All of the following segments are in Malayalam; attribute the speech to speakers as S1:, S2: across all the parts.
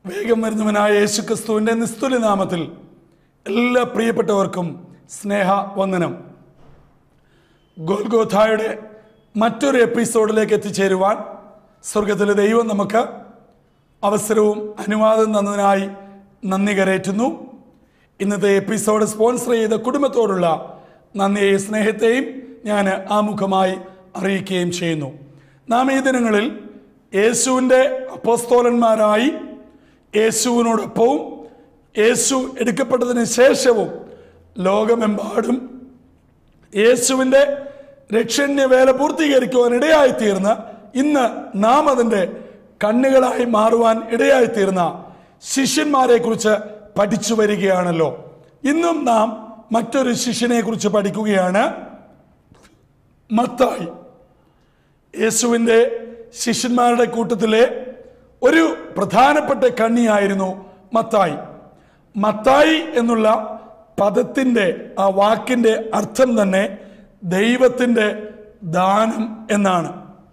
S1: വേഗം വരുന്നവനായ യേശു ക്രിസ്തുവിൻ്റെ നിസ്തുല്യ നാമത്തിൽ എല്ലാ പ്രിയപ്പെട്ടവർക്കും സ്നേഹ വന്ദനം ഗോൽഗോഥായുടെ മറ്റൊരു എപ്പിസോഡിലേക്ക് എത്തിച്ചേരുവാൻ സ്വർഗത്തിലെ ദൈവം നമുക്ക് അവസരവും അനുവാദം തന്നതിനായി നന്ദി കരേറ്റുന്നു ഇന്നത്തെ എപ്പിസോഡ് സ്പോൺസർ ചെയ്ത കുടുംബത്തോടുള്ള നന്ദിയെയും സ്നേഹത്തെയും ഞാൻ ആമുഖമായി അറിയിക്കുകയും ചെയ്യുന്നു നാം ഈ ദിനങ്ങളിൽ യേശുവിൻ്റെ അപ്പോസ്തോലന്മാരായി യേശുവിനോടൊപ്പവും യേശു എടുക്കപ്പെട്ടതിന് ശേഷവും ലോകമെമ്പാടും യേശുവിൻ്റെ രക്ഷണ്യ വേല പൂർത്തീകരിക്കുവാൻ ഇടയായിത്തീർന്ന ഇന്ന് നാം അതിൻ്റെ കണ്ണുകളായി മാറുവാൻ ഇടയായിത്തീർന്ന ശിഷ്യന്മാരെ കുറിച്ച് പഠിച്ചു വരികയാണല്ലോ ഇന്നും നാം മറ്റൊരു ശിഷ്യനെ കുറിച്ച് പഠിക്കുകയാണ് മത്തായി യേശുവിൻ്റെ ശിഷ്യന്മാരുടെ കൂട്ടത്തിലെ ഒരു പ്രധാനപ്പെട്ട കണ്ണിയായിരുന്നു മത്തായി മത്തായി എന്നുള്ള പദത്തിൻ്റെ ആ വാക്കിൻ്റെ അർത്ഥം തന്നെ ദൈവത്തിൻ്റെ ദാനം എന്നാണ്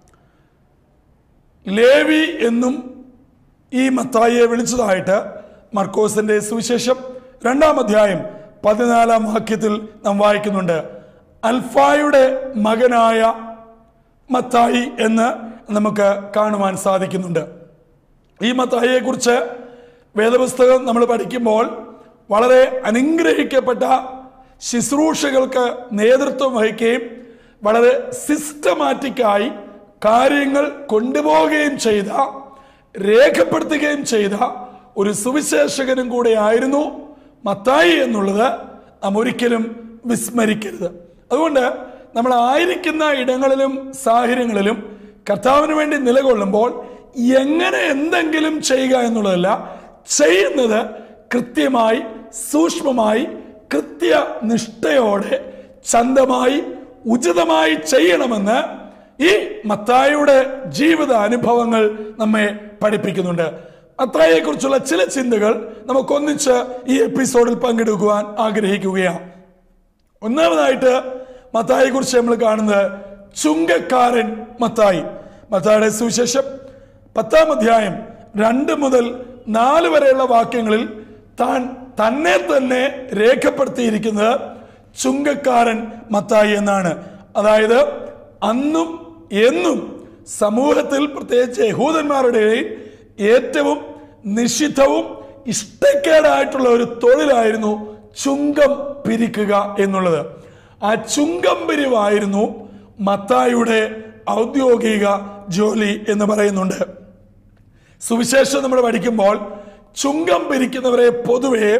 S1: ലേവി എന്നും ഈ മത്തായിയെ വിളിച്ചതായിട്ട് മർക്കോസിന്റെ സുവിശേഷം രണ്ടാം അധ്യായം പതിനാലാം വാക്യത്തിൽ നാം വായിക്കുന്നുണ്ട് അൽഫായുടെ മകനായ മത്തായി എന്ന് നമുക്ക് കാണുവാൻ സാധിക്കുന്നുണ്ട് ഈ മത്തായിയെ കുറിച്ച് വേദപുസ്തകം നമ്മൾ പഠിക്കുമ്പോൾ വളരെ അനുഗ്രഹിക്കപ്പെട്ട ശുശ്രൂഷകൾക്ക് നേതൃത്വം വഹിക്കുകയും വളരെ സിസ്റ്റമാറ്റിക്കായി കാര്യങ്ങൾ കൊണ്ടുപോവുകയും ചെയ്ത രേഖപ്പെടുത്തുകയും ചെയ്ത ഒരു സുവിശേഷകനും കൂടെ ആയിരുന്നു മത്തായി എന്നുള്ളത് നാം ഒരിക്കലും വിസ്മരിക്കരുത് അതുകൊണ്ട് നമ്മൾ ആയിരിക്കുന്ന ഇടങ്ങളിലും സാഹചര്യങ്ങളിലും കർത്താവിന് വേണ്ടി നിലകൊള്ളുമ്പോൾ എങ്ങനെ എന്തെങ്കിലും ചെയ്യുക എന്നുള്ളതല്ല ചെയ്യുന്നത് കൃത്യമായി സൂക്ഷ്മമായി കൃത്യനിഷ്ഠയോടെ ചന്തമായി ഉചിതമായി ചെയ്യണമെന്ന് ഈ മത്തായിയുടെ ജീവിത അനുഭവങ്ങൾ നമ്മെ പഠിപ്പിക്കുന്നുണ്ട് മത്തായിയെ കുറിച്ചുള്ള ചില ചിന്തകൾ നമുക്കൊന്നിച്ച് ഈ എപ്പിസോഡിൽ പങ്കെടുക്കുവാൻ ആഗ്രഹിക്കുകയാണ് ഒന്നാമതായിട്ട് മത്തായിയെ കുറിച്ച് നമ്മൾ കാണുന്നത് ചുങ്കക്കാരൻ മത്തായി മത്തായുടെ സുവിശേഷം പത്താം അധ്യായം രണ്ട് മുതൽ നാല് വരെയുള്ള വാക്യങ്ങളിൽ താൻ തന്നെ തന്നെ രേഖപ്പെടുത്തിയിരിക്കുന്നത് ചുങ്കക്കാരൻ മത്തായി എന്നാണ് അതായത് അന്നും എന്നും സമൂഹത്തിൽ പ്രത്യേകിച്ച് യഹൂദന്മാരുടെ ഏറ്റവും നിഷിദ്ധവും ഇഷ്ടക്കേടായിട്ടുള്ള ഒരു തൊഴിലായിരുന്നു ചുങ്കം പിരിക്കുക എന്നുള്ളത് ആ ചുങ്കം പിരിവായിരുന്നു മത്തായുടെ ഔദ്യോഗിക ജോലി എന്ന് പറയുന്നുണ്ട് സുവിശേഷം നമ്മൾ പഠിക്കുമ്പോൾ ചുങ്കം പിരിക്കുന്നവരെ പൊതുവെ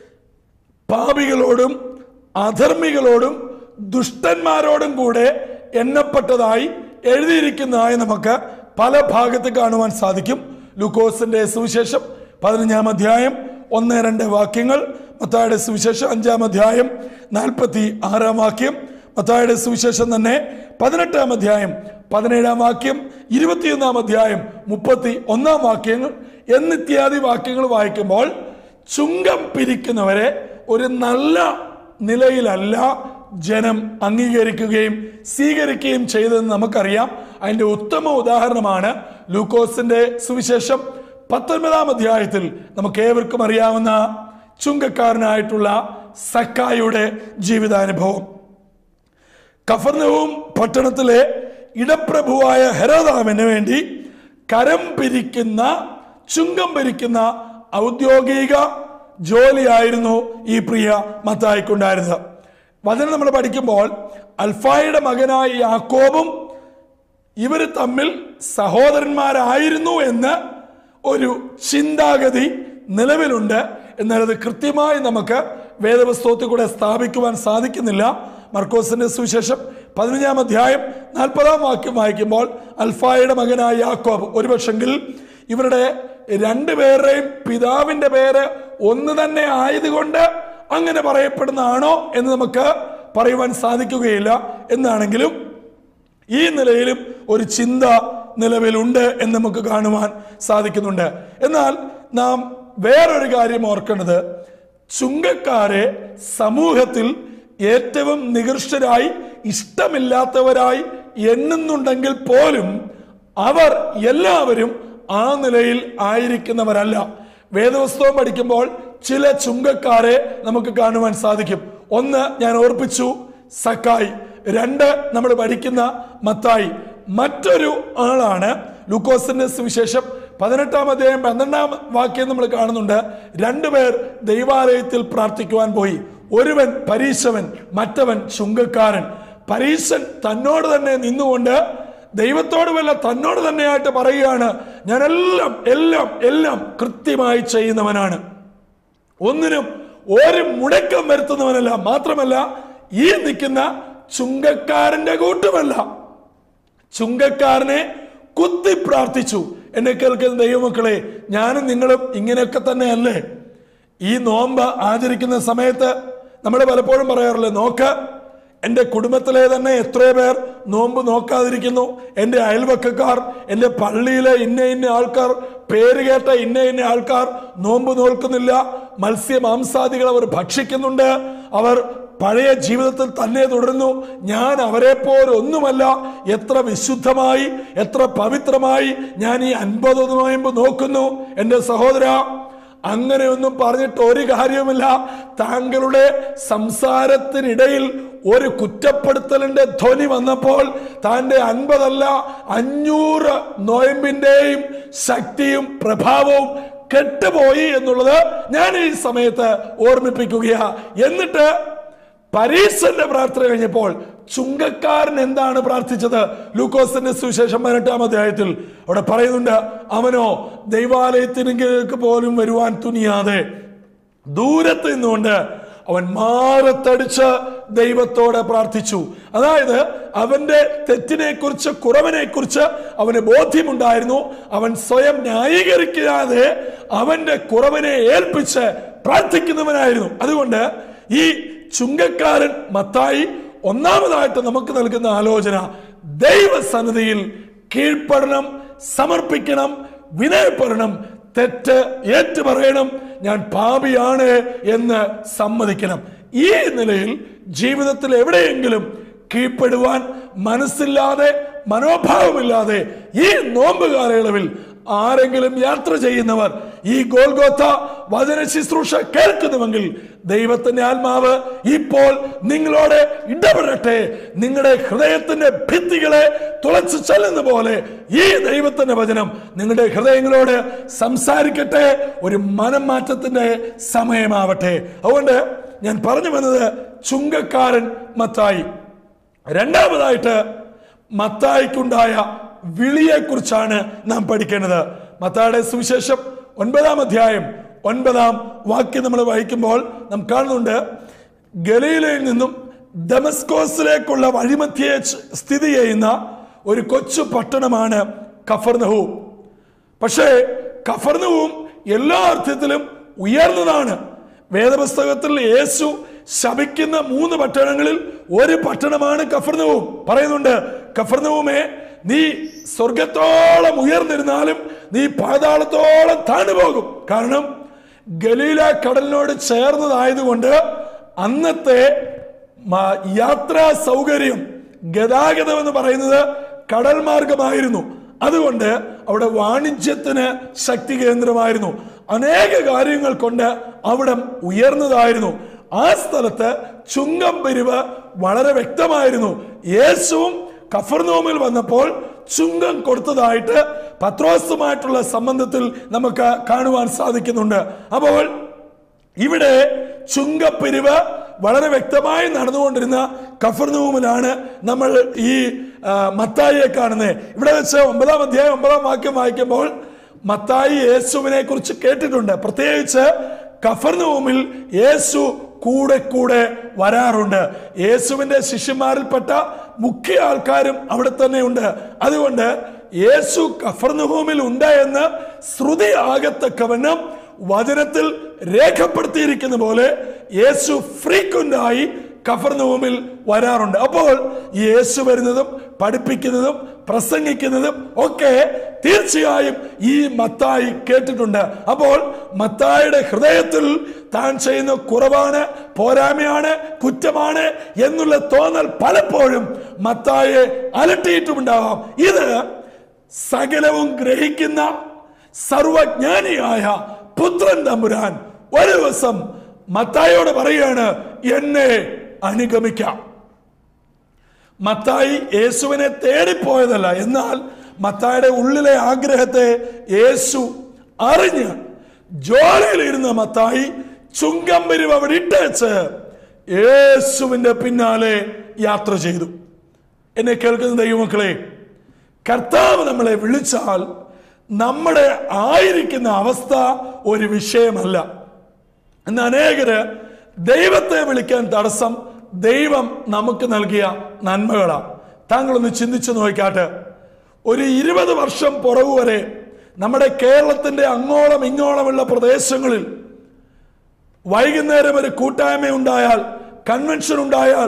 S1: പാപികളോടും അധർമ്മികളോടും ദുഷ്ടന്മാരോടും കൂടെ എണ്ണപ്പെട്ടതായി എഴുതിയിരിക്കുന്നതായി നമുക്ക് പല ഭാഗത്ത് കാണുവാൻ സാധിക്കും ലൂക്കോസിന്റെ സുവിശേഷം പതിനഞ്ചാം അധ്യായം ഒന്ന് രണ്ട് വാക്യങ്ങൾ മത്തായുടെ സുവിശേഷം അഞ്ചാം അധ്യായം നാൽപ്പത്തി ആറാം വാക്യം മത്തായുടെ സുവിശേഷം തന്നെ പതിനെട്ടാം അധ്യായം പതിനേഴാം വാക്യം ഇരുപത്തിയൊന്നാം അധ്യായം മുപ്പത്തി ഒന്നാം വാക്യങ്ങൾ എന്നിത്യാദി വാക്യങ്ങൾ വായിക്കുമ്പോൾ ചുങ്കം പിരിക്കുന്നവരെ ഒരു നല്ല നിലയിലല്ല ജനം അംഗീകരിക്കുകയും സ്വീകരിക്കുകയും ചെയ്തതെന്ന് നമുക്കറിയാം അതിന്റെ ഉത്തമ ഉദാഹരണമാണ് ലൂക്കോസിന്റെ സുവിശേഷം പത്തൊൻപതാം അധ്യായത്തിൽ നമുക്ക് ഏവർക്കും അറിയാവുന്ന ചുങ്കക്കാരനായിട്ടുള്ള സക്കായുടെ ജീവിതാനുഭവം കഫർനവും പട്ടണത്തിലെ ഇടപ്രഭുവായ ഹെരോദാമിന് വേണ്ടി കരം പിരിക്കുന്ന ചുങ്കം പിരിക്കുന്ന ഔദ്യോഗിക ജോലിയായിരുന്നു ഈ പ്രിയ മത്തായിക്കുണ്ടായിരുന്നത് വചനം നമ്മൾ പഠിക്കുമ്പോൾ അൽഫായുടെ മകനായ യാക്കോബും ഇവർ തമ്മിൽ സഹോദരന്മാരായിരുന്നു എന്ന് ഒരു ചിന്താഗതി നിലവിലുണ്ട് എന്നാൽ അത് കൃത്യമായി നമുക്ക് വേദപുസ്തകത്തിൽ കൂടെ സ്ഥാപിക്കുവാൻ സാധിക്കുന്നില്ല മർക്കോസിന്റെ സുവിശേഷം പതിനഞ്ചാം അധ്യായം നാൽപ്പതാം വാക്യം വായിക്കുമ്പോൾ അൽഫായുടെ മകനായ യാക്കോബ് ഒരുപക്ഷെങ്കിൽ ഇവരുടെ രണ്ടുപേരുടെയും പിതാവിന്റെ പേര് ഒന്ന് തന്നെ ആയതുകൊണ്ട് അങ്ങനെ പറയപ്പെടുന്നതാണോ എന്ന് നമുക്ക് പറയുവാൻ സാധിക്കുകയില്ല എന്നാണെങ്കിലും ഈ നിലയിലും ഒരു ചിന്ത നിലവിലുണ്ട് എന്ന് നമുക്ക് കാണുവാൻ സാധിക്കുന്നുണ്ട് എന്നാൽ നാം വേറൊരു കാര്യം ഓർക്കേണ്ടത് ചുങ്കക്കാരെ സമൂഹത്തിൽ ഏറ്റവും നികൃഷ്ടരായി ഇഷ്ടമില്ലാത്തവരായി എണ്ണുന്നുണ്ടെങ്കിൽ പോലും അവർ എല്ലാവരും ആ നിലയിൽ ആയിരിക്കുന്നവരല്ല വേദപുസ്തകം പഠിക്കുമ്പോൾ ചില ചുങ്കക്കാരെ നമുക്ക് കാണുവാൻ സാധിക്കും ഒന്ന് ഞാൻ ഓർപ്പിച്ചു സക്കായി രണ്ട് നമ്മൾ പഠിക്കുന്ന മത്തായി മറ്റൊരു ആളാണ് ലൂക്കോസിന്റെ സുവിശേഷം പതിനെട്ടാം അധ്യായം പന്ത്രണ്ടാം വാക്യം നമ്മൾ കാണുന്നുണ്ട് രണ്ടുപേർ ദൈവാലയത്തിൽ പ്രാർത്ഥിക്കുവാൻ പോയി ഒരുവൻ പരീശവൻ മറ്റവൻ ചുങ്കക്കാരൻ പരീശൻ തന്നോട് തന്നെ നിന്നുകൊണ്ട് ദൈവത്തോട് വല്ല തന്നോട് തന്നെയായിട്ട് പറയുകയാണ് ഞാൻ എല്ലാം എല്ലാം എല്ലാം കൃത്യമായി ചെയ്യുന്നവനാണ് ഒന്നിനും ഒരു മുടക്കം വരുത്തുന്നവനല്ല മാത്രമല്ല ഈ നിൽക്കുന്ന ചുങ്കക്കാരന്റെ കൂട്ടുമല്ല ചുങ്കക്കാരനെ കുത്തി പ്രാർത്ഥിച്ചു എന്നെ കേൾക്കുന്ന ദൈവമക്കളെ ഞാനും നിങ്ങളും ഇങ്ങനെയൊക്കെ തന്നെയല്ലേ ഈ നോമ്പ് ആചരിക്കുന്ന സമയത്ത് നമ്മൾ പലപ്പോഴും പറയാറില്ലേ നോക്ക് എൻ്റെ കുടുംബത്തിലെ തന്നെ എത്രയോ പേർ നോമ്പ് നോക്കാതിരിക്കുന്നു എൻ്റെ അയൽവക്കക്കാർ എൻ്റെ പള്ളിയിലെ ഇന്ന ഇന്ന ആൾക്കാർ പേര് കേട്ട ഇന്ന ഇന്ന ആൾക്കാർ നോമ്പ് നോൽക്കുന്നില്ല മത്സ്യ മാംസാദികൾ അവർ ഭക്ഷിക്കുന്നുണ്ട് അവർ പഴയ ജീവിതത്തിൽ തന്നെ തുടരുന്നു ഞാൻ അവരെ പോലൊന്നുമല്ല എത്ര വിശുദ്ധമായി എത്ര പവിത്രമായി ഞാൻ ഈ അൻപത് നോയമ്പ് നോക്കുന്നു എൻ്റെ സഹോദര അങ്ങനെയൊന്നും പറഞ്ഞിട്ട് ഒരു കാര്യവുമില്ല താങ്കളുടെ സംസാരത്തിനിടയിൽ ഒരു കുറ്റപ്പെടുത്തലിന്റെ ധ്വനി വന്നപ്പോൾ താന്റെ അൻപതല്ല അഞ്ഞൂറ് നോയമ്പിന്റെയും ശക്തിയും പ്രഭാവവും കെട്ടുപോയി എന്നുള്ളത് ഞാൻ ഈ സമയത്ത് ഓർമ്മിപ്പിക്കുകയാ എന്നിട്ട് പരീക്ഷന്റെ പ്രാർത്ഥന കഴിഞ്ഞപ്പോൾ ചുങ്കക്കാരൻ എന്താണ് പ്രാർത്ഥിച്ചത് ലൂക്കോസിന്റെ സുവിശേഷം പതിനെട്ടാം അധ്യായത്തിൽ അവിടെ പറയുന്നുണ്ട് അവനോ ദൈവാലയത്തിനെങ്കിലേക്ക് പോലും വരുവാൻ തുനിയാതെ ദൂരത്ത് നിന്നുകൊണ്ട് അവൻ മാറത്തടിച്ച് ദൈവത്തോടെ പ്രാർത്ഥിച്ചു അതായത് അവന്റെ തെറ്റിനെ കുറിച്ച് കുറവിനെ കുറിച്ച് അവന് ബോധ്യമുണ്ടായിരുന്നു അവൻ സ്വയം ന്യായീകരിക്കാതെ അവന്റെ കുറവിനെ ഏൽപ്പിച്ച് പ്രാർത്ഥിക്കുന്നവനായിരുന്നു അതുകൊണ്ട് ഈ ചുങ്കക്കാരൻ മത്തായി ഒന്നാമതായിട്ട് നമുക്ക് നൽകുന്ന ആലോചന ദൈവസന്നിധിയിൽ കീഴ്പ്പെടണം സമർപ്പിക്കണം വിനയപ്പെടണം തെറ്റ് ഏറ്റുപറയണം ഞാൻ പാപിയാണ് എന്ന് സമ്മതിക്കണം ഈ നിലയിൽ ജീവിതത്തിൽ എവിടെയെങ്കിലും കീഴ്പ്പെടുവാൻ മനസ്സില്ലാതെ മനോഭാവമില്ലാതെ ഈ നോമ്പ് കാലയളവിൽ ആരെങ്കിലും യാത്ര ചെയ്യുന്നവർ ഈ ഗോൽഗോത്ത വചന ശുശ്രൂഷ കേൾക്കുന്നുവെങ്കിൽ ദൈവത്തിന്റെ ആത്മാവ് ഇപ്പോൾ നിങ്ങളോട് ഇടപെടട്ടെ നിങ്ങളുടെ ഹൃദയത്തിന്റെ ഭിത്തികളെ തുളച്ചു ചെല്ലുന്ന പോലെ ഈ ദൈവത്തിന്റെ വചനം നിങ്ങളുടെ ഹൃദയങ്ങളോട് സംസാരിക്കട്ടെ ഒരു മനം മാറ്റത്തിന്റെ സമയമാവട്ടെ അതുകൊണ്ട് ഞാൻ പറഞ്ഞു വന്നത് ചുങ്കക്കാരൻ മത്തായി രണ്ടാമതായിട്ട് മത്തായിക്കുണ്ടായ വിളിയെക്കുറിച്ചാണ് നാം പഠിക്കേണ്ടത് മത്തായുടെ സുവിശേഷം ഒൻപതാം അധ്യായം ഒൻപതാം വാക്യം നമ്മൾ വായിക്കുമ്പോൾ നാം കാണുന്നുണ്ട് ഗലീലയിൽ നിന്നും ദമസ്കോസിലേക്കുള്ള വഴിമധ്യേ സ്ഥിതി ചെയ്യുന്ന ഒരു കൊച്ചു പട്ടണമാണ് കഫർനഹൂം പക്ഷേ കഫർനവും എല്ലാ അർത്ഥത്തിലും ഉയർന്നതാണ് വേദപുസ്തകത്തിൽ യേശു ശപിക്കുന്ന മൂന്ന് പട്ടണങ്ങളിൽ ഒരു പട്ടണമാണ് കഫർനവും പറയുന്നുണ്ട് കഫർനവുമേ നീ സ്വർഗത്തോളം ഉയർന്നിരുന്നാലും നീ പാതാളത്തോളം താണു പോകും കാരണം ഗലീല കടലിനോട് ചേർന്നതായതുകൊണ്ട് അന്നത്തെ മ- യാത്രാ സൗകര്യം ഗതാഗതം എന്ന് പറയുന്നത് കടൽ മാർഗമായിരുന്നു അതുകൊണ്ട് അവിടെ വാണിജ്യത്തിന് ശക്തി കേന്ദ്രമായിരുന്നു അനേക കാര്യങ്ങൾ കൊണ്ട് അവിടം ഉയർന്നതായിരുന്നു ആ സ്ഥലത്ത് ചുങ്കം പിരിവ് വളരെ വ്യക്തമായിരുന്നു യേശുവും കഫർനോമിൽ വന്നപ്പോൾ ചുങ്കം കൊടുത്തതായിട്ട് പത്രോസുമായിട്ടുള്ള സംബന്ധത്തിൽ നമുക്ക് കാണുവാൻ സാധിക്കുന്നുണ്ട് അപ്പോൾ ഇവിടെ ചുങ്കപ്പിരിവ് വളരെ വ്യക്തമായി നടന്നുകൊണ്ടിരുന്ന കഫർനൂമിലാണ് നമ്മൾ ഈ ആ, മത്തായിയെ കാണുന്നത് ഇവിടെ വെച്ച് ഒമ്പതാം അധ്യായം ഒമ്പതാം വാക്യം വായിക്കുമ്പോൾ മത്തായി യേശുവിനെ കുറിച്ച് കേട്ടിട്ടുണ്ട് പ്രത്യേകിച്ച് കഫർനൂമിൽ യേശു കൂടെ കൂടെ വരാറുണ്ട് യേശുവിന്റെ ശിഷ്യന്മാരിൽപ്പെട്ട മുഖ്യ ആൾക്കാരും അവിടെ തന്നെ ഉണ്ട് അതുകൊണ്ട് യേശു കഫർനുഹൂമിൽ ഉണ്ട് എന്ന് ശ്രുതി ആകത്തക്കവണ്ണം വചനത്തിൽ രേഖപ്പെടുത്തിയിരിക്കുന്ന പോലെ യേശു ഫ്രീക്വന്റ് ആയി കഫർനൂമിൽ വരാറുണ്ട് അപ്പോൾ ഈ യേശു വരുന്നതും പഠിപ്പിക്കുന്നതും പ്രസംഗിക്കുന്നതും ഒക്കെ തീർച്ചയായും ഈ മത്തായി കേട്ടിട്ടുണ്ട് അപ്പോൾ മത്തായിയുടെ ഹൃദയത്തിൽ താൻ ചെയ്യുന്ന കുറവാണ് പോരായ്മയാണ് കുറ്റമാണ് എന്നുള്ള തോന്നൽ പലപ്പോഴും മത്തായെ അലട്ടിയിട്ടുണ്ടാവാം ഇത് സകലവും ഗ്രഹിക്കുന്ന സർവജ്ഞാനിയായ പുത്രൻ തമ്പുരാൻ ഒരു ദിവസം മത്തായിയോട് പറയുകയാണ് എന്നെ അനുഗമിക്കാം മത്തായി യേശുവിനെ തേടിപ്പോയതല്ല എന്നാൽ മത്തായുടെ ഉള്ളിലെ ആഗ്രഹത്തെ യേശു അറിഞ്ഞ് ജോലിയിലിരുന്ന മത്തായി ചുങ്കം പിരിവ് അവിടെ ഇട്ടേച്ച് യേശുവിന്റെ പിന്നാലെ യാത്ര ചെയ്തു എന്നെ കേൾക്കുന്ന ദൈവമക്കളെ കർത്താവ് നമ്മളെ വിളിച്ചാൽ നമ്മുടെ ആയിരിക്കുന്ന അവസ്ഥ ഒരു വിഷയമല്ല ഇന്ന് അനേകര് ദൈവത്തെ വിളിക്കാൻ തടസ്സം ദൈവം നമുക്ക് നൽകിയ നന്മകളാണ് താങ്കളൊന്ന് ചിന്തിച്ചു നോക്കാട്ടെ ഒരു ഇരുപത് വർഷം പുറകു വരെ നമ്മുടെ കേരളത്തിന്റെ അങ്ങോളം ഇങ്ങോളമുള്ള പ്രദേശങ്ങളിൽ വൈകുന്നേരം ഒരു കൂട്ടായ്മ ഉണ്ടായാൽ കൺവെൻഷൻ ഉണ്ടായാൽ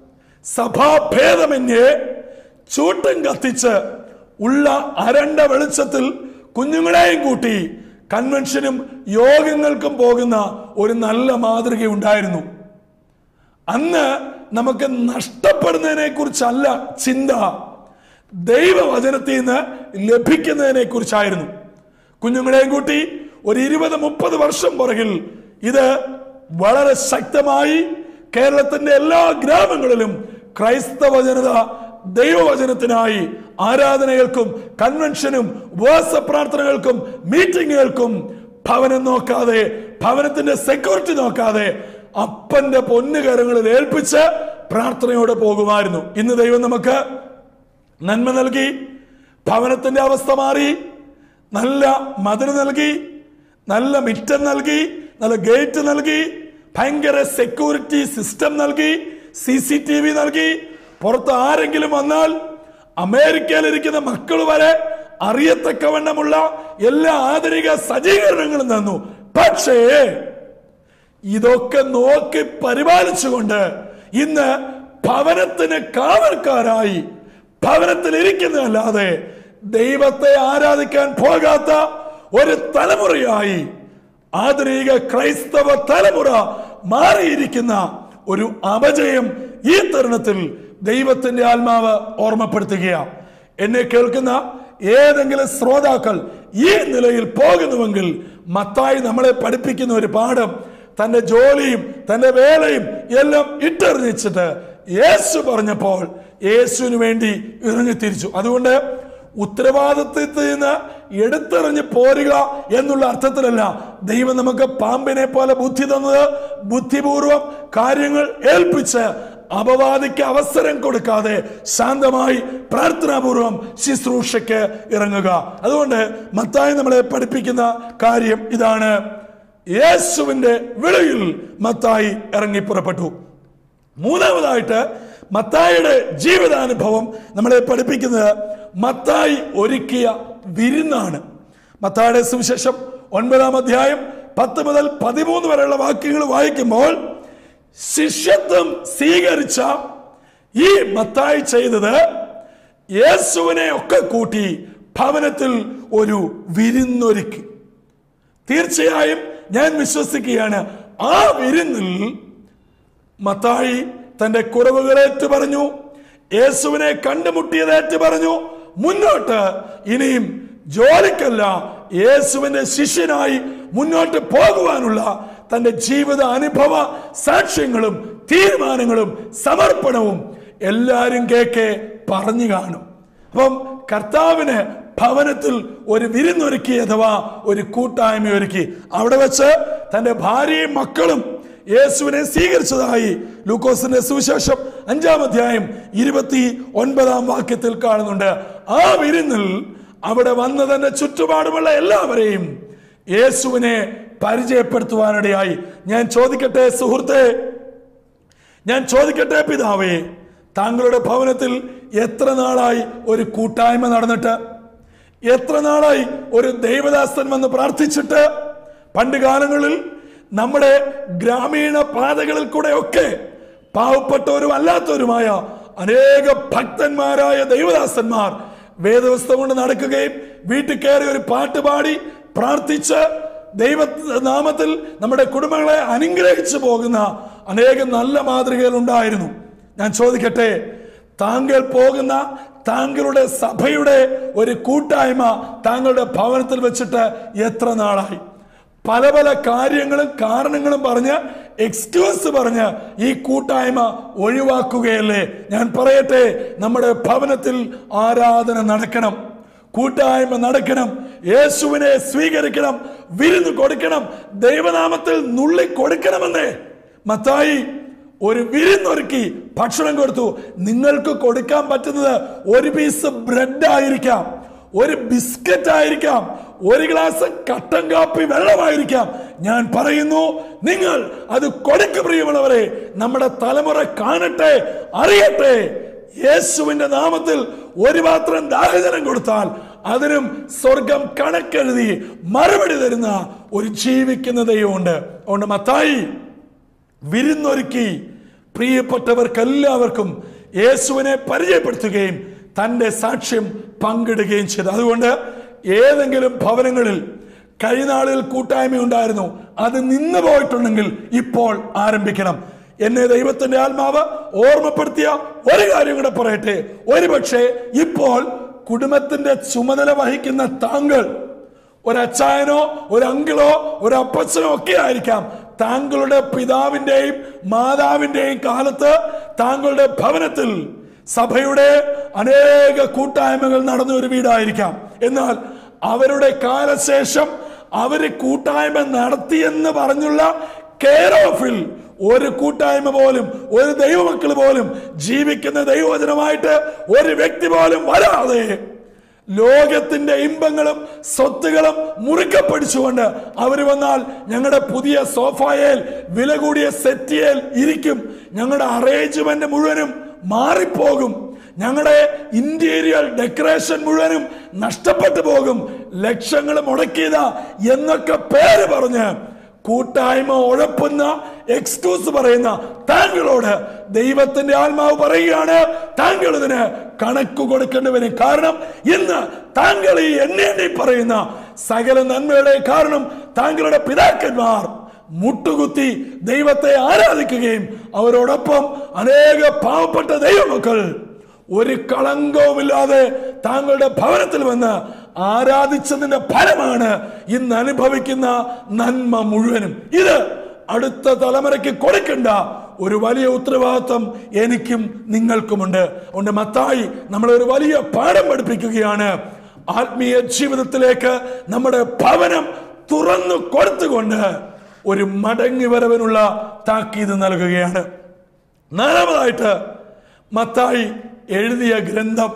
S1: സഭാഭേദമന്യേ ചൂട്ടും കത്തിച്ച് ഉള്ള അരണ്ട വെളിച്ചത്തിൽ കുഞ്ഞുങ്ങളെയും കൂട്ടി കൺവെൻഷനും യോഗങ്ങൾക്കും പോകുന്ന ഒരു നല്ല മാതൃക ഉണ്ടായിരുന്നു അന്ന് നമുക്ക് നഷ്ടപ്പെടുന്നതിനെ കുറിച്ചല്ല ചിന്ത ദൈവവചനത്തിൽ നിന്ന് ലഭിക്കുന്നതിനെ കുറിച്ചായിരുന്നു കുഞ്ഞുങ്ങളെയും കൂട്ടി ഒരു ഇരുപത് മുപ്പത് വർഷം പുറകിൽ ഇത് വളരെ ശക്തമായി കേരളത്തിന്റെ എല്ലാ ഗ്രാമങ്ങളിലും ക്രൈസ്തവ ജനത ദൈവവചനത്തിനായി ആരാധനകൾക്കും കൺവെൻഷനും ഉപവാസ പ്രാർത്ഥനകൾക്കും മീറ്റിങ്ങുകൾക്കും ഭവനം നോക്കാതെ ഭവനത്തിന്റെ സെക്യൂരിറ്റി നോക്കാതെ അപ്പന്റെ പൊന്നുകരങ്ങളിൽ ഏൽപ്പിച്ച് പ്രാർത്ഥനയോടെ പോകുമായിരുന്നു ഇന്ന് ദൈവം നമുക്ക് നന്മ നൽകി ഭവനത്തിന്റെ അവസ്ഥ മാറി നല്ല മതിൽ നൽകി നല്ല മിറ്റം നൽകി നല്ല ഗേറ്റ് നൽകി ഭയങ്കര സെക്യൂരിറ്റി സിസ്റ്റം നൽകി സി സി ടി വി നൽകി പുറത്ത് ആരെങ്കിലും വന്നാൽ അമേരിക്കയിലിരിക്കുന്ന മക്കൾ വരെ അറിയത്തക്കവണ്ണമുള്ള എല്ലാ ആധുനിക സജ്ജീകരണങ്ങളും തന്നു പക്ഷേ ഇതൊക്കെ നോക്കി പരിപാലിച്ചുകൊണ്ട് ഇന്ന് ഭവനത്തിന് കാവൽക്കാരായി ഭവനത്തിൽ ഇരിക്കുന്നതല്ലാതെ ദൈവത്തെ ആരാധിക്കാൻ പോകാത്ത ഒരു തലമുറയായി ആധുനിക ക്രൈസ്തവ തലമുറ മാറിയിരിക്കുന്ന ഒരു അപജയം ഈ തരുണത്തിൽ ദൈവത്തിന്റെ ആത്മാവ് ഓർമ്മപ്പെടുത്തുകയാണ് എന്നെ കേൾക്കുന്ന ഏതെങ്കിലും ശ്രോതാക്കൾ ഈ നിലയിൽ പോകുന്നുവെങ്കിൽ മത്തായി നമ്മളെ പഠിപ്പിക്കുന്ന ഒരു പാഠം തന്റെ ജോലിയും തന്റെ വേലയും എല്ലാം ഇട്ടെറിഞ്ഞിച്ചിട്ട് യേശു പറഞ്ഞപ്പോൾ യേശുവിന് വേണ്ടി ഇറങ്ങി തിരിച്ചു അതുകൊണ്ട് ഉത്തരവാദിത്വത്തിൽ നിന്ന് എടുത്തെറിഞ്ഞ് പോരുക എന്നുള്ള അർത്ഥത്തിലല്ല ദൈവം നമുക്ക് പാമ്പിനെ പോലെ ബുദ്ധി തന്നത് ബുദ്ധിപൂർവം കാര്യങ്ങൾ ഏൽപ്പിച്ച് അപവാദിക്ക് അവസരം കൊടുക്കാതെ ശാന്തമായി പ്രാർത്ഥനാപൂർവം ശുശ്രൂഷയ്ക്ക് ഇറങ്ങുക അതുകൊണ്ട് മത്തായി നമ്മളെ പഠിപ്പിക്കുന്ന കാര്യം ഇതാണ് യേശുവിന്റെ വിളിയിൽ മത്തായി ഇറങ്ങി പുറപ്പെട്ടു മൂന്നാമതായിട്ട് മത്തായിയുടെ ജീവിതാനുഭവം നമ്മളെ പഠിപ്പിക്കുന്നത് മത്തായി ഒരുക്കിയ വിരുന്നാണ് മത്തായുടെ സുവിശേഷം ഒൻപതാം അധ്യായം പത്ത് മുതൽ പതിമൂന്ന് വരെയുള്ള വാക്യങ്ങൾ വായിക്കുമ്പോൾ ശിഷ്യത്വം സ്വീകരിച്ച ഈ മത്തായി ചെയ്തത് യേശുവിനെ ഒക്കെ കൂട്ടി ഭവനത്തിൽ ഒരു വിരുന്നൊരുക്കി തീർച്ചയായും ഞാൻ വിശ്വസിക്കുകയാണ് ആ വിരുന്നിൽ മത്തായി തന്റെ കുറവുകളേറ്റ് പറഞ്ഞു യേശുവിനെ കണ്ടുമുട്ടിയതേറ്റ് പറഞ്ഞു മുന്നോട്ട് ഇനിയും ജോലിക്കല്ല യേശുവിന്റെ ശിഷ്യനായി മുന്നോട്ട് പോകുവാനുള്ള തന്റെ ജീവിത അനുഭവ സാക്ഷ്യങ്ങളും തീരുമാനങ്ങളും സമർപ്പണവും എല്ലാരും കേക്കെ പറഞ്ഞു കാണും അപ്പം കർത്താവിന് ഭവനത്തിൽ ഒരു വിരുന്നൊരുക്കി അഥവാ ഒരു കൂട്ടായ്മ ഒരുക്കി അവിടെ വെച്ച് തന്റെ ഭാര്യയും മക്കളും യേശുവിനെ സ്വീകരിച്ചതായി ലൂക്കോസിന്റെ സുവിശേഷം അഞ്ചാം അധ്യായം ഇരുപത്തി ഒൻപതാം വാക്യത്തിൽ കാണുന്നുണ്ട് ആ വിരുന്നിൽ അവിടെ വന്ന തന്നെ ചുറ്റുപാടുമുള്ള എല്ലാവരെയും യേശുവിനെ പരിചയപ്പെടുത്തുവാനിടയായി ഞാൻ ചോദിക്കട്ടെ സുഹൃത്തെ ഞാൻ ചോദിക്കട്ടെ പിതാവേ താങ്കളുടെ ഭവനത്തിൽ എത്ര നാളായി ഒരു കൂട്ടായ്മ നടന്നിട്ട് എത്ര നാളായി ഒരു ദൈവദാസൻ വന്ന് പ്രാർത്ഥിച്ചിട്ട് പണ്ട് കാലങ്ങളിൽ നമ്മുടെ ഗ്രാമീണ പാതകളിൽ കൂടെ ഒക്കെ പാവപ്പെട്ടവരും അല്ലാത്തവരുമായ അനേക ഭക്തന്മാരായ ദൈവദാസന്മാർ വേദവസ്ഥ കൊണ്ട് നടക്കുകയും വീട്ടിൽ കയറി ഒരു പാട്ട് പാടി പ്രാർത്ഥിച്ച് ദൈവ നാമത്തിൽ നമ്മുടെ കുടുംബങ്ങളെ അനുഗ്രഹിച്ചു പോകുന്ന അനേകം നല്ല മാതൃകകൾ ഉണ്ടായിരുന്നു ഞാൻ ചോദിക്കട്ടെ താങ്കൾ പോകുന്ന താങ്കളുടെ സഭയുടെ ഒരു കൂട്ടായ്മ താങ്കളുടെ ഭവനത്തിൽ വെച്ചിട്ട് എത്ര നാളായി പല പല കാര്യങ്ങളും കാരണങ്ങളും പറഞ്ഞ് എക്സ്ക്യൂസ് പറഞ്ഞ് ഈ കൂട്ടായ്മ ഒഴിവാക്കുകയല്ലേ ഞാൻ പറയട്ടെ നമ്മുടെ ഭവനത്തിൽ ആരാധന നടക്കണം കൂട്ടായ്മ നടക്കണം യേശുവിനെ സ്വീകരിക്കണം വിരുന്ന് കൊടുക്കണം ദൈവനാമത്തിൽ നുള്ളി കൊടുക്കണമെന്നേ മത്തായി ഒരു വിരുന്നൊരുക്കി ഭക്ഷണം കൊടുത്തു നിങ്ങൾക്ക് കൊടുക്കാൻ പറ്റുന്നത് ഒരു പീസ് ബ്രെഡ് ആയിരിക്കാം ഒരു ബിസ്ക്കറ്റ് ആയിരിക്കാം ഒരു ഗ്ലാസ് കട്ടൻ കാപ്പി വെള്ളമായിരിക്കാം ഞാൻ പറയുന്നു നിങ്ങൾ അത് കൊടുക്ക് പ്രിയമുള്ളവരെ നമ്മുടെ തലമുറ കാണട്ടെ അറിയട്ടെ യേശുവിന്റെ നാമത്തിൽ ഒരു പാത്രം ദാഹജനം കൊടുത്താൽ അതിനും സ്വർഗം കണക്കെഴുതി മറുപടി തരുന്ന ഒരു ജീവിക്കുന്ന ദൈവമുണ്ട് അതുകൊണ്ട് മത്തായി വിരുന്നൊരുക്കി പ്രിയപ്പെട്ടവർക്കെല്ലാവർക്കും യേശുവിനെ പരിചയപ്പെടുത്തുകയും തന്റെ സാക്ഷ്യം പങ്കിടുകയും ചെയ്തു അതുകൊണ്ട് ഏതെങ്കിലും ഭവനങ്ങളിൽ കഴിഞ്ഞ കൂട്ടായ്മ ഉണ്ടായിരുന്നു അത് നിന്നു പോയിട്ടുണ്ടെങ്കിൽ ഇപ്പോൾ ആരംഭിക്കണം എന്നെ ദൈവത്തിന്റെ ആത്മാവ് ഓർമ്മപ്പെടുത്തിയ ഒരു കാര്യം കൂടെ പറയട്ടെ ഒരുപക്ഷെ ഇപ്പോൾ കുടുംബത്തിന്റെ ചുമതല വഹിക്കുന്ന താങ്കൾ ഒരച്ചായനോ ഒരു അങ്കിളോ ഒരു അപ്പച്ചനോ ഒക്കെ ആയിരിക്കാം താങ്കളുടെ പിതാവിന്റെയും മാതാവിന്റെയും കാലത്ത് താങ്കളുടെ ഭവനത്തിൽ സഭയുടെ അനേക കൂട്ടായ്മകൾ നടന്ന ഒരു വീടായിരിക്കാം എന്നാൽ അവരുടെ കാലശേഷം അവര് കൂട്ടായ്മ നടത്തിയെന്ന് പറഞ്ഞുള്ള കെയർ ഓഫിൽ ഒരു കൂട്ടായ്മ പോലും ഒരു ദൈവമക്കൾ പോലും ജീവിക്കുന്ന ദൈവവചനമായിട്ട് ഒരു വ്യക്തി പോലും വരാതെ ലോകത്തിന്റെ ഇമ്പങ്ങളും സ്വത്തുകളും മുറുക്കെ പിടിച്ചുകൊണ്ട് അവർ വന്നാൽ ഞങ്ങളുടെ പുതിയ സോഫായേൽ വില കൂടിയ സെറ്റിയേൽ ഇരിക്കും ഞങ്ങളുടെ അറേഞ്ച്മെന്റ് മുഴുവനും മാറിപ്പോകും ഞങ്ങളുടെ ഇന്റീരിയർ ഡെക്കറേഷൻ മുഴുവനും നഷ്ടപ്പെട്ടു പോകും ലക്ഷങ്ങൾ മുടക്കിയതാ എന്നൊക്കെ പേര് പറഞ്ഞ് കൂട്ടായ്മ ഉഴപ്പുന്ന എക്സ്ക്യൂസ് പറയുന്ന താങ്കളോട് ദൈവത്തിന്റെ ആത്മാവ് പറയുകയാണ് താങ്കൾ ഇതിന് കണക്ക് കൊടുക്കേണ്ടി വരും കാരണം ഇന്ന് താങ്കൾ ഈ എണ്ണി പറയുന്ന സകല നന്മയുടെ കാരണം താങ്കളുടെ പിതാക്കന്മാർ മുട്ടുകുത്തി ദൈവത്തെ ആരാധിക്കുകയും അവരോടൊപ്പം അനേക പാവപ്പെട്ട ദൈവമക്കൾ ഒരു കളങ്കവുമില്ലാതെ താങ്കളുടെ ഭവനത്തിൽ വന്ന് ആരാധിച്ചതിന്റെ ഫലമാണ് ഇന്ന് അനുഭവിക്കുന്ന നന്മ മുഴുവനും ഇത് അടുത്ത തലമുറയ്ക്ക് കൊടുക്കേണ്ട ഒരു വലിയ ഉത്തരവാദിത്വം എനിക്കും നിങ്ങൾക്കുമുണ്ട് അതുകൊണ്ട് മത്തായി നമ്മളെ ഒരു വലിയ പാഠം പഠിപ്പിക്കുകയാണ് ആത്മീയ ജീവിതത്തിലേക്ക് നമ്മുടെ ഭവനം തുറന്നു കൊടുത്തുകൊണ്ട് ഒരു മടങ്ങി വരവിനുള്ള താക്കീത് നൽകുകയാണ് നാലാമതായിട്ട് മത്തായി എഴുതിയ ഗ്രന്ഥം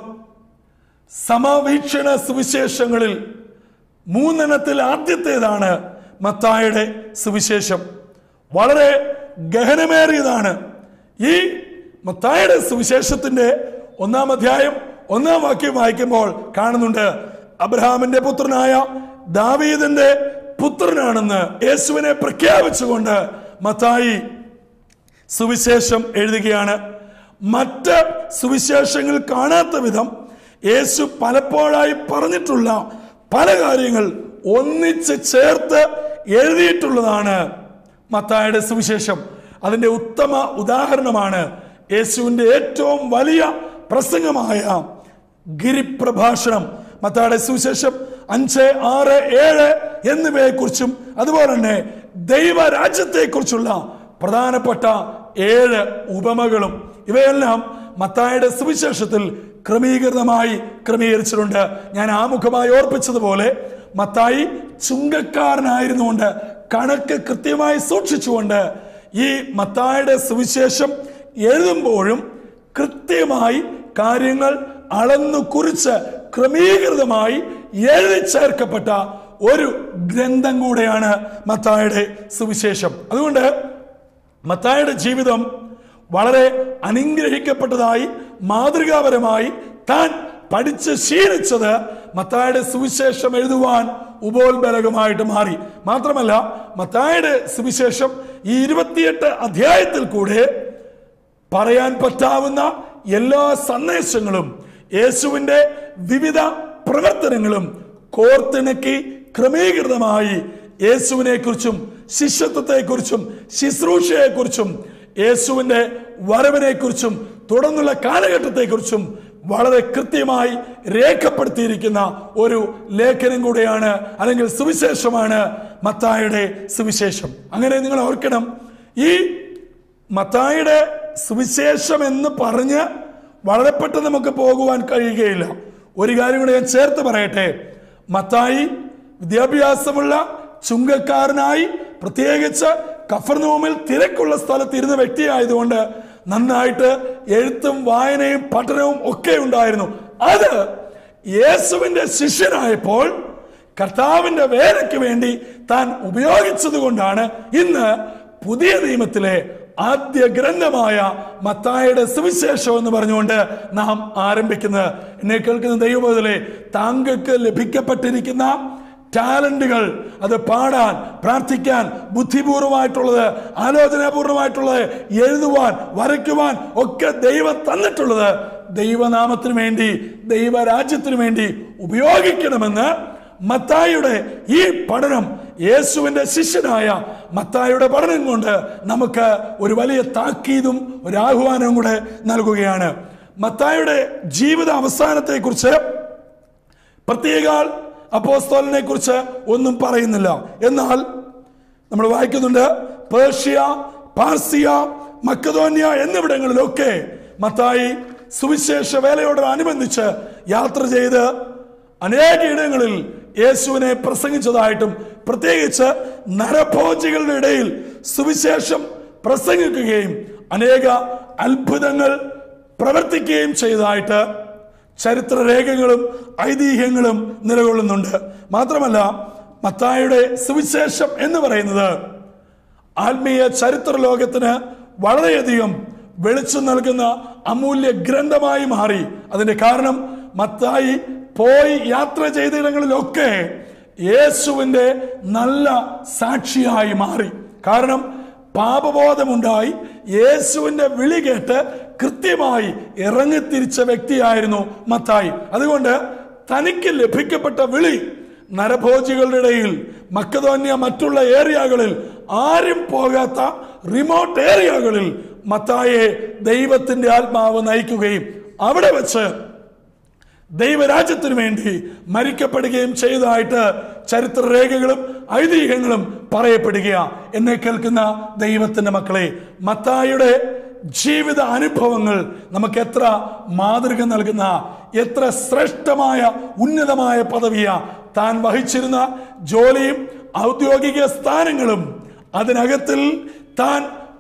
S1: സമവീക്ഷണ സുവിശേഷങ്ങളിൽ മൂന്നെണ്ണത്തിൽ ആദ്യത്തേതാണ് മത്തായുടെ സുവിശേഷം വളരെ ഗഹനമേറിയതാണ് ഈ മത്തായുടെ സുവിശേഷത്തിന്റെ ഒന്നാം അധ്യായം ഒന്നാം വാക്യം വായിക്കുമ്പോൾ കാണുന്നുണ്ട് അബ്രഹാമിന്റെ പുത്രനായ ദാവീദിന്റെ പുത്രനാണെന്ന് യേശുവിനെ പ്രഖ്യാപിച്ചുകൊണ്ട് മത്തായി സുവിശേഷം എഴുതുകയാണ് മറ്റ് സുവിശേഷങ്ങൾ കാണാത്ത വിധം യേശു പലപ്പോഴായി പറഞ്ഞിട്ടുള്ള പല കാര്യങ്ങൾ ഒന്നിച്ച് ചേർത്ത് എഴുതിയിട്ടുള്ളതാണ് മത്തായുടെ സുവിശേഷം അതിന്റെ ഉത്തമ ഉദാഹരണമാണ് യേശുവിന്റെ ഏറ്റവും വലിയ പ്രസംഗമായ ഗിരിപ്രഭാഷണം മത്തായുടെ സുവിശേഷം അഞ്ച് ആറ് ഏഴ് എന്നിവയെ കുറിച്ചും അതുപോലെ തന്നെ ദൈവരാജ്യത്തെ കുറിച്ചുള്ള പ്രധാനപ്പെട്ട ഏഴ് ഉപമകളും ഇവയെല്ലാം മത്തായുടെ സുവിശേഷത്തിൽ ക്രമീകൃതമായി ക്രമീകരിച്ചിട്ടുണ്ട് ഞാൻ ആമുഖമായി ഓർപ്പിച്ചതുപോലെ മത്തായി ചുങ്കക്കാരനായിരുന്നുകൊണ്ട് കണക്ക് കൃത്യമായി സൂക്ഷിച്ചുകൊണ്ട് ഈ മത്തായുടെ സുവിശേഷം എഴുതുമ്പോഴും കൃത്യമായി കാര്യങ്ങൾ അളന്നു കുറിച്ച് ക്രമീകൃതമായി എഴുതി ചേർക്കപ്പെട്ട ഒരു ഗ്രന്ഥം കൂടെയാണ് മത്തായുടെ സുവിശേഷം അതുകൊണ്ട് മത്തായുടെ ജീവിതം വളരെ അനുഗ്രഹിക്കപ്പെട്ടതായി മാതൃകാപരമായി താൻ പഠിച്ച് ശീലിച്ചത് മത്തായുടെ സുവിശേഷം എഴുതുവാൻ ഉപോത്ബലകമായിട്ട് മാറി മാത്രമല്ല മത്തായുടെ സുവിശേഷം ഈ ഇരുപത്തിയെട്ട് അധ്യായത്തിൽ കൂടെ പറയാൻ പറ്റാവുന്ന എല്ലാ സന്ദേശങ്ങളും യേശുവിന്റെ വിവിധ പ്രവർത്തനങ്ങളും കോർത്തിണക്കി ക്രമീകൃതമായി യേശുവിനെ കുറിച്ചും ശിഷ്യത്വത്തെക്കുറിച്ചും ശുശ്രൂഷയെക്കുറിച്ചും യേശുവിന്റെ വരവിനെ കുറിച്ചും തുടർന്നുള്ള കാലഘട്ടത്തെക്കുറിച്ചും വളരെ കൃത്യമായി രേഖപ്പെടുത്തിയിരിക്കുന്ന ഒരു ലേഖനം കൂടെയാണ് അല്ലെങ്കിൽ സുവിശേഷമാണ് മത്തായുടെ സുവിശേഷം അങ്ങനെ നിങ്ങൾ ഓർക്കണം ഈ മത്തായുടെ സുവിശേഷം എന്ന് പറഞ്ഞ് വളരെ പെട്ടെന്ന് നമുക്ക് പോകുവാൻ കഴിയുകയില്ല ഒരു കാര്യം കൂടെ ഞാൻ ചേർത്ത് പറയട്ടെ മത്തായി വിദ്യാഭ്യാസമുള്ള ചുങ്കക്കാരനായി പ്രത്യേകിച്ച് കഫർനൂമിൽ തിരക്കുള്ള സ്ഥലത്ത് ഇരുന്ന വ്യക്തിയായതുകൊണ്ട് നന്നായിട്ട് എഴുത്തും വായനയും പഠനവും ഒക്കെ ഉണ്ടായിരുന്നു അത് യേശുവിന്റെ ശിഷ്യനായപ്പോൾ കർത്താവിന്റെ വേലയ്ക്ക് വേണ്ടി താൻ ഉപയോഗിച്ചത് കൊണ്ടാണ് ഇന്ന് പുതിയ നിയമത്തിലെ ആദ്യ ഗ്രന്ഥമായ മത്തായുടെ സുവിശേഷം എന്ന് പറഞ്ഞുകൊണ്ട് നാം ആരംഭിക്കുന്നത് എന്നെ കേൾക്കുന്ന ദൈവബോധലെ താങ്കൾക്ക് ലഭിക്കപ്പെട്ടിരിക്കുന്ന ടാലന്റുകൾ അത് പാടാൻ പ്രാർത്ഥിക്കാൻ ബുദ്ധിപൂർവമായിട്ടുള്ളത് ആലോചനാപൂർവമായിട്ടുള്ളത് എഴുതുവാൻ വരയ്ക്കുവാൻ ഒക്കെ ദൈവം തന്നിട്ടുള്ളത് ദൈവനാമത്തിന് വേണ്ടി ദൈവരാജ്യത്തിന് വേണ്ടി ഉപയോഗിക്കണമെന്ന് മത്തായിയുടെ ഈ പഠനം യേശുവിന്റെ ശിഷ്യനായ മത്തായിയുടെ പഠനം കൊണ്ട് നമുക്ക് ഒരു വലിയ താക്കീതും ഒരു ആഹ്വാനവും കൂടെ നൽകുകയാണ് മത്തായിയുടെ ജീവിത അവസാനത്തെ കുറിച്ച് പ്രത്യേക അപ്പോസ്തോലിനെ കുറിച്ച് ഒന്നും പറയുന്നില്ല എന്നാൽ നമ്മൾ വായിക്കുന്നുണ്ട് പേർഷ്യ പാർസിയ മക്കതോന്യ എന്നിവിടങ്ങളിലൊക്കെ മത്തായി സുവിശേഷ വേലയോടനുബന്ധിച്ച് യാത്ര ചെയ്ത് അനേക ഇടങ്ങളിൽ യേശുവിനെ പ്രസംഗിച്ചതായിട്ടും പ്രത്യേകിച്ച് നരഭോജികളുടെ ഇടയിൽ സുവിശേഷം പ്രസംഗിക്കുകയും അനേക അത്ഭുതങ്ങൾ പ്രവർത്തിക്കുകയും ചെയ്തതായിട്ട് ചരിത്രരേഖകളും ഐതിഹ്യങ്ങളും നിലകൊള്ളുന്നുണ്ട് മാത്രമല്ല മത്തായുടെ സുവിശേഷം എന്ന് പറയുന്നത് ആത്മീയ ചരിത്ര ലോകത്തിന് വളരെയധികം വെളിച്ചം നൽകുന്ന അമൂല്യ ഗ്രന്ഥമായി മാറി അതിന്റെ കാരണം മത്തായി പോയി യാത്ര ചെയ്തിടങ്ങളിലൊക്കെ യേശുവിന്റെ നല്ല സാക്ഷിയായി മാറി കാരണം പാപബോധമുണ്ടായി യേശുവിന്റെ വിളി കേട്ട് കൃത്യമായി ഇറങ്ങിത്തിരിച്ച വ്യക്തിയായിരുന്നു മത്തായി അതുകൊണ്ട് തനിക്ക് ലഭിക്കപ്പെട്ട വിളി നരഭോജികളുടെ ഇടയിൽ മക്കതോന്യ മറ്റുള്ള ഏരിയകളിൽ ആരും പോകാത്ത റിമോട്ട് ഏരിയകളിൽ മത്തായെ ദൈവത്തിന്റെ ആത്മാവ് നയിക്കുകയും അവിടെ വെച്ച് ദൈവരാജ്യത്തിനു വേണ്ടി മരിക്കപ്പെടുകയും ചെയ്തതായിട്ട് ചരിത്രരേഖകളും ഐതിഹ്യങ്ങളും പറയപ്പെടുകയാ എന്നെ കേൾക്കുന്ന ദൈവത്തിന്റെ മക്കളെ മത്തായുടെ ജീവിത അനുഭവങ്ങൾ നമുക്ക് എത്ര മാതൃക നൽകുന്ന എത്ര ശ്രേഷ്ഠമായ ഉന്നതമായ പദവിയാ താൻ വഹിച്ചിരുന്ന ജോലിയും ഔദ്യോഗിക സ്ഥാനങ്ങളും അതിനകത്തിൽ താൻ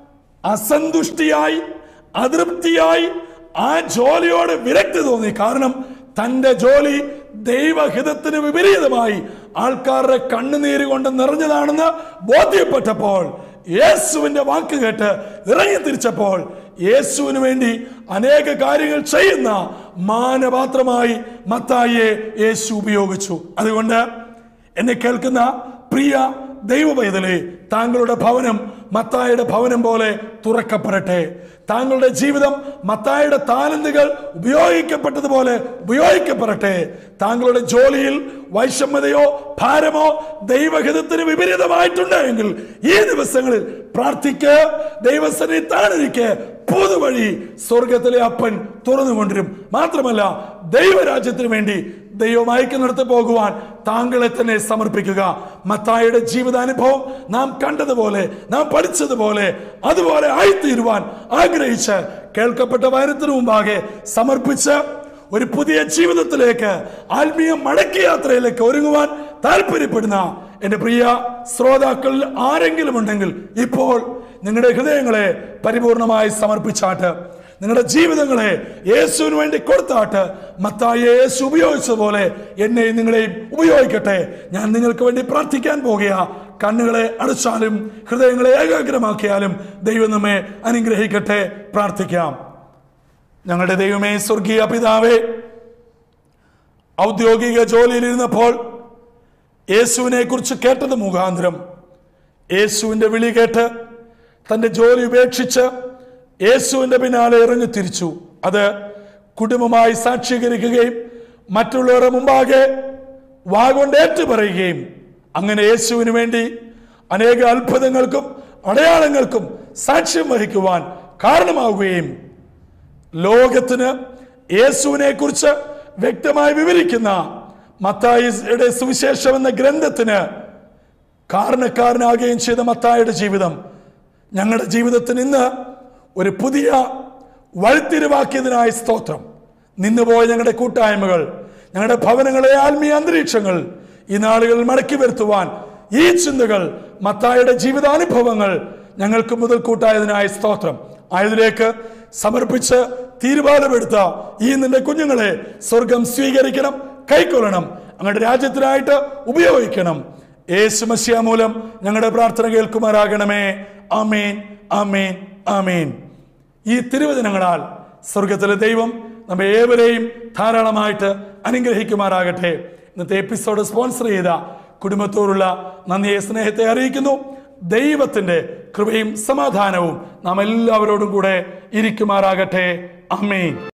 S1: അസന്തുഷ്ടിയായി അതൃപ്തിയായി ആ ജോലിയോട് വിരക്തി തോന്നി കാരണം തന്റെ ജോലി ദൈവഹിതത്തിന് വിപരീതമായി ആൾക്കാരുടെ കണ്ണുനീര് കൊണ്ട് നിറഞ്ഞതാണെന്ന് ബോധ്യപ്പെട്ടപ്പോൾ യേശുവിന്റെ വാക്ക് കേട്ട് ഇറങ്ങി തിരിച്ചപ്പോൾ യേശുവിന് വേണ്ടി അനേക കാര്യങ്ങൾ ചെയ്യുന്ന മാനപാത്രമായി മത്തായിയെ യേശു ഉപയോഗിച്ചു അതുകൊണ്ട് എന്നെ കേൾക്കുന്ന പ്രിയ ദൈവ പൈതലെ താങ്കളുടെ ഭവനം മത്തായുടെ ഭവനം പോലെ തുറക്കപ്പെടട്ടെ താങ്കളുടെ ജീവിതം മത്തായുടെ താലന്തുകൾ ഉപയോഗിക്കപ്പെട്ടതുപോലെ ഉപയോഗിക്കപ്പെടട്ടെ താങ്കളുടെ ജോലിയിൽ വൈഷമ്യതയോ ഭാരമോ ദൈവഹിതത്തിന് വിപരീതമായിട്ടുണ്ട് എങ്കിൽ ഈ ദിവസങ്ങളിൽ പ്രാർത്ഥിക്ക് ദൈവസനെ താണിരിക്കെ പുതുവഴി സ്വർഗത്തിലെ അപ്പൻ തുറന്നുകൊണ്ടിരും മാത്രമല്ല ദൈവരാജ്യത്തിന് വേണ്ടി ദൈവം അയക്കുന്നിടത്ത് പോകുവാൻ താങ്കളെ തന്നെ സമർപ്പിക്കുക മത്തായുടെ ജീവിതാനുഭവം നാം കണ്ടതുപോലെ നാം പഠിച്ചതുപോലെ അതുപോലെ ആയിത്തീരുവാൻ ആഗ്രഹിച്ച് കേൾക്കപ്പെട്ട വയനത്തിനു മുമ്പാകെ സമർപ്പിച്ച് ഒരു പുതിയ ജീവിതത്തിലേക്ക് ആത്മീയ മടക്കയാത്രയിലേക്ക് ഒരുങ്ങുവാൻ താല്പര്യപ്പെടുന്ന എന്റെ പ്രിയ ശ്രോതാക്കളിൽ ആരെങ്കിലും ഉണ്ടെങ്കിൽ ഇപ്പോൾ നിങ്ങളുടെ ഹൃദയങ്ങളെ പരിപൂർണമായി സമർപ്പിച്ചാട്ട് നിങ്ങളുടെ ജീവിതങ്ങളെ യേശുവിന് വേണ്ടി കൊടുത്താട്ട് മത്തായി യേശു ഉപയോഗിച്ചതുപോലെ എന്നെയും നിങ്ങളെയും ഉപയോഗിക്കട്ടെ ഞാൻ നിങ്ങൾക്ക് വേണ്ടി പ്രാർത്ഥിക്കാൻ പോകുക കണ്ണുകളെ അടച്ചാലും ഹൃദയങ്ങളെ ഏകാഗ്രമാക്കിയാലും ദൈവം നമ്മെ അനുഗ്രഹിക്കട്ടെ പ്രാർത്ഥിക്കാം ഞങ്ങളുടെ ദൈവമേ സ്വർഗീയ പിതാവേ ഔദ്യോഗിക ജോലിയിലിരുന്നപ്പോൾ യേശുവിനെ കുറിച്ച് കേട്ടത് മുഖാന്തരം യേശുവിന്റെ വിളി കേട്ട് തന്റെ ജോലി ഉപേക്ഷിച്ച് യേശുവിന്റെ പിന്നാലെ ഇറങ്ങി തിരിച്ചു അത് കുടുംബമായി സാക്ഷീകരിക്കുകയും മറ്റുള്ളവരുടെ മുമ്പാകെ വാഗൊണ്ട് ഏറ്റുപറയുകയും അങ്ങനെ യേശുവിന് വേണ്ടി അനേക അത്ഭുതങ്ങൾക്കും അടയാളങ്ങൾക്കും സാക്ഷ്യം വഹിക്കുവാൻ കാരണമാവുകയും ലോകത്തിന് യേശുവിനെ കുറിച്ച് വ്യക്തമായി വിവരിക്കുന്ന മത്തായിയുടെ സുവിശേഷം എന്ന ഗ്രന്ഥത്തിന് കാരണക്കാരനാകുകയും ചെയ്ത മത്തായുടെ ജീവിതം ഞങ്ങളുടെ ജീവിതത്തിന് ഇന്ന് ഒരു പുതിയ വഴിത്തിരിവാക്കിയതിനായ സ്തോത്രം നിന്നുപോയ ഞങ്ങളുടെ കൂട്ടായ്മകൾ ഞങ്ങളുടെ ഭവനങ്ങളെ ആത്മീയ അന്തരീക്ഷങ്ങൾ ഈ നാളുകളിൽ മടക്കി വരുത്തുവാൻ ഈ ചിന്തകൾ മത്തായുടെ ജീവിതാനുഭവങ്ങൾ ഞങ്ങൾക്ക് മുതൽ കൂട്ടായതിനായ സ്തോത്രം ആയതിലേക്ക് സമർപ്പിച്ച് തീരുമാനമെടുത്ത ഈ നിന്റെ കുഞ്ഞുങ്ങളെ സ്വർഗം സ്വീകരിക്കണം കൈക്കൊള്ളണം ഞങ്ങളുടെ രാജ്യത്തിനായിട്ട് ഉപയോഗിക്കണം യേശു മസ്യ മൂലം ഞങ്ങളുടെ പ്രാർത്ഥന കേൾക്കുമാറാകണമേ ആമേൻ ആമേൻ ആമേൻ ഈ തിരുവചനങ്ങളാൽ സ്വർഗത്തിലെ ദൈവം നമ്മെ ഏവരെയും ധാരാളമായിട്ട് അനുഗ്രഹിക്കുമാറാകട്ടെ ഇന്നത്തെ എപ്പിസോഡ് സ്പോൺസർ ചെയ്ത കുടുംബത്തോടുള്ള നന്ദിയെ സ്നേഹത്തെ അറിയിക്കുന്നു ദൈവത്തിന്റെ കൃപയും സമാധാനവും നാം എല്ലാവരോടും കൂടെ ഇരിക്കുമാറാകട്ടെ അമ്മേൻ